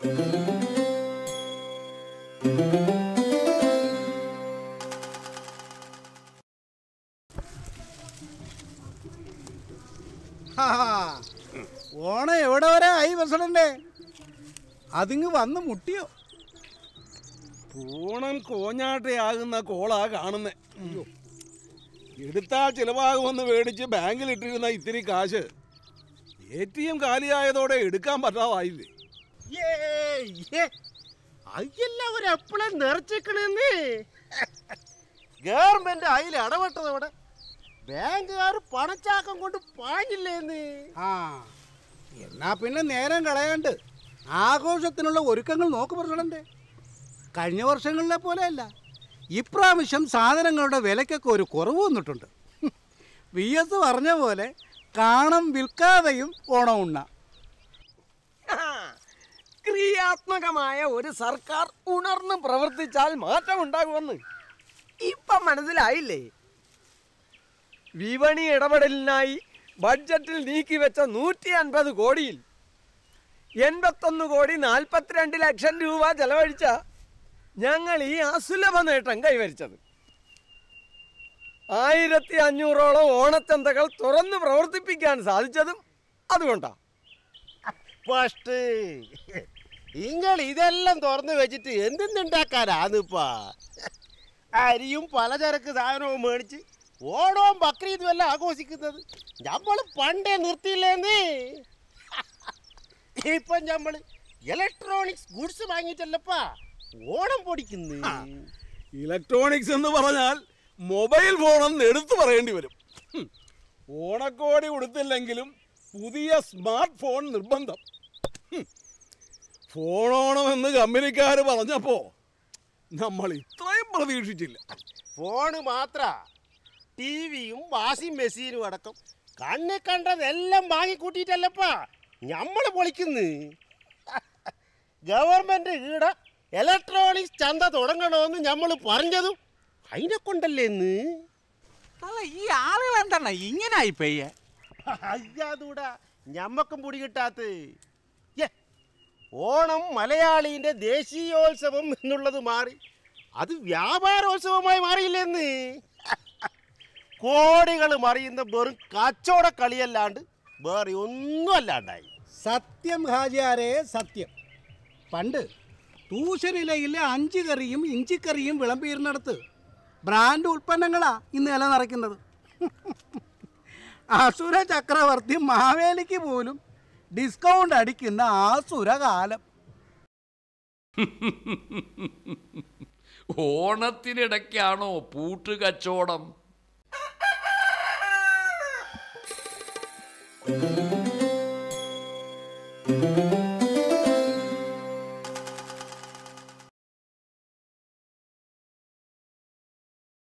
ഹാ, ഓണം എവിടെ വരെ ആയി പ്രസിഡന്റ് അതിങ്ങ് വന്ന് മുട്ടിയോ പൂണം കോഞ്ഞാട്ടയാകുന്ന കോളാ കാണുന്നേ എടുത്താൽ ചിലവാകുമെന്ന് മേടിച്ച് ബാങ്കിൽ ഇട്ടിരുന്ന ഇത്തിരി കാശ് എ ടി എം കാലിയായതോടെ എടുക്കാൻ പറ്റാതായില്ലേ അയ്യെല്ലാവരും എപ്പോഴും നിറച്ചിക്കണെന്ന് ഗവൺമെന്റ് അതിൽ ഇടപെട്ടത് ഇവിടെ ബാങ്കുകാർ പണച്ചാക്കം കൊണ്ട് പാഞ്ഞില്ലേന്ന് ആ എന്നാ പിന്നെ നേരം കളയാണ്ട് ആഘോഷത്തിനുള്ള ഒരുക്കങ്ങൾ നോക്ക് പ്രസിഡന്റ് കഴിഞ്ഞ വർഷങ്ങളിലെ പോലെയല്ല ഇപ്രാവശ്യം സാധനങ്ങളുടെ വിലക്കൊക്കെ ഒരു കുറവ് വന്നിട്ടുണ്ട് വി എസ് പറഞ്ഞ പോലെ കാണം വിൽക്കാതെയും ഓണം ഉണ്ണാം ക്രിയാത്മകമായ ഒരു സർക്കാർ ഉണർന്ന് പ്രവർത്തിച്ചാൽ മാറ്റമുണ്ടാകുമെന്ന് ഇപ്പം മനസ്സിലായില്ലേ വിപണി ഇടപെടലിനായി ബഡ്ജറ്റിൽ നീക്കിവെച്ച നൂറ്റി അൻപത് കോടിയിൽ എൺപത്തൊന്ന് കോടി നാൽപ്പത്തിരണ്ട് ലക്ഷം രൂപ ചെലവഴിച്ച ഞങ്ങൾ ഈ അസുലഭ നേട്ടം കൈവരിച്ചത് ആയിരത്തി അഞ്ഞൂറോളം ഓണച്ചന്തകൾ തുറന്ന് പ്രവർത്തിപ്പിക്കാൻ സാധിച്ചതും അതുകൊണ്ടാണ് ഫസ്റ്റ് നിങ്ങൾ ഇതെല്ലാം തുറന്നു വെച്ചിട്ട് എന്തെന്നുണ്ടാക്കാനാന്നിപ്പാ അരിയും പലചരക്ക് സാധനവും മേടിച്ച് ഓണവും ബക്രീദും എല്ലാം ആഘോഷിക്കുന്നത് നമ്മൾ പണ്ടേ നിർത്തിയില്ലേന്ന് ഇപ്പം നമ്മൾ ഇലക്ട്രോണിക്സ് ഗുഡ്സ് വാങ്ങിയിട്ടല്ലപ്പാ ഓണം പൊടിക്കുന്നു ഇലക്ട്രോണിക്സ് എന്ന് പറഞ്ഞാൽ മൊബൈൽ ഫോണെന്ന് എടുത്തു പറയേണ്ടി വരും ഹും. ഓണക്കോടി കൊടുത്തില്ലെങ്കിലും പുതിയ സ്മാർട്ട് ഫോൺ നിർബന്ധം ഹും. ഫോണോണമെന്ന് കമ്പനിക്കാർ പറഞ്ഞപ്പോ നമ്മൾ ഇത്രയും പ്രതീക്ഷിച്ചില്ല ഫോണ് മാത്ര ടി വിയും വാഷിംഗ് മെഷീനും അടക്കം കണ്ണി കണ്ടതെല്ലാം വാങ്ങിക്കൂട്ടിയിട്ടല്ലപ്പാ നമ്മൾ പൊളിക്കുന്നു ഗവൺമെന്റ് ഈട ഇലക്ട്രോണിക്സ് ചന്ത തുടങ്ങണമെന്ന് നമ്മൾ പറഞ്ഞതും അതിനെ കൊണ്ടല്ലേ ഇന്ന് അല്ല ഈ ആളുകൾ എന്താണ് ഇങ്ങനെ ആയിപ്പോയേ അയ്യാതൂടാ ഞമ്മക്കും പൊടി കിട്ടാത്ത ഓണം മലയാളീൻ്റെ ദേശീയോത്സവം എന്നുള്ളത് മാറി അത് വ്യാപാരോത്സവമായി മാറിയില്ലെന്ന് കോടികൾ മറിയുന്ന വെറും കച്ചവട കളിയല്ലാണ്ട് വേറെ ഒന്നും അല്ലാണ്ടായി സത്യം ഹാജിയാരെ സത്യം പണ്ട് തൂശനിലയിലെ അഞ്ച് കറിയും ഇഞ്ചിക്കറിയും വിളമ്പിയിരുന്നിടത്ത് ബ്രാൻഡ് ഉൽപ്പന്നങ്ങളാ ഇന്ന് ഇല നിറയ്ക്കുന്നത് അസുര ചക്രവർത്തി മാവേലിക്ക് പോലും ഡിസ്കൗണ്ട് അടിക്കുന്ന ആസുര കാലം ഓണത്തിനിടയ്ക്കാണോ പൂട്ടുകച്ചോടം ആ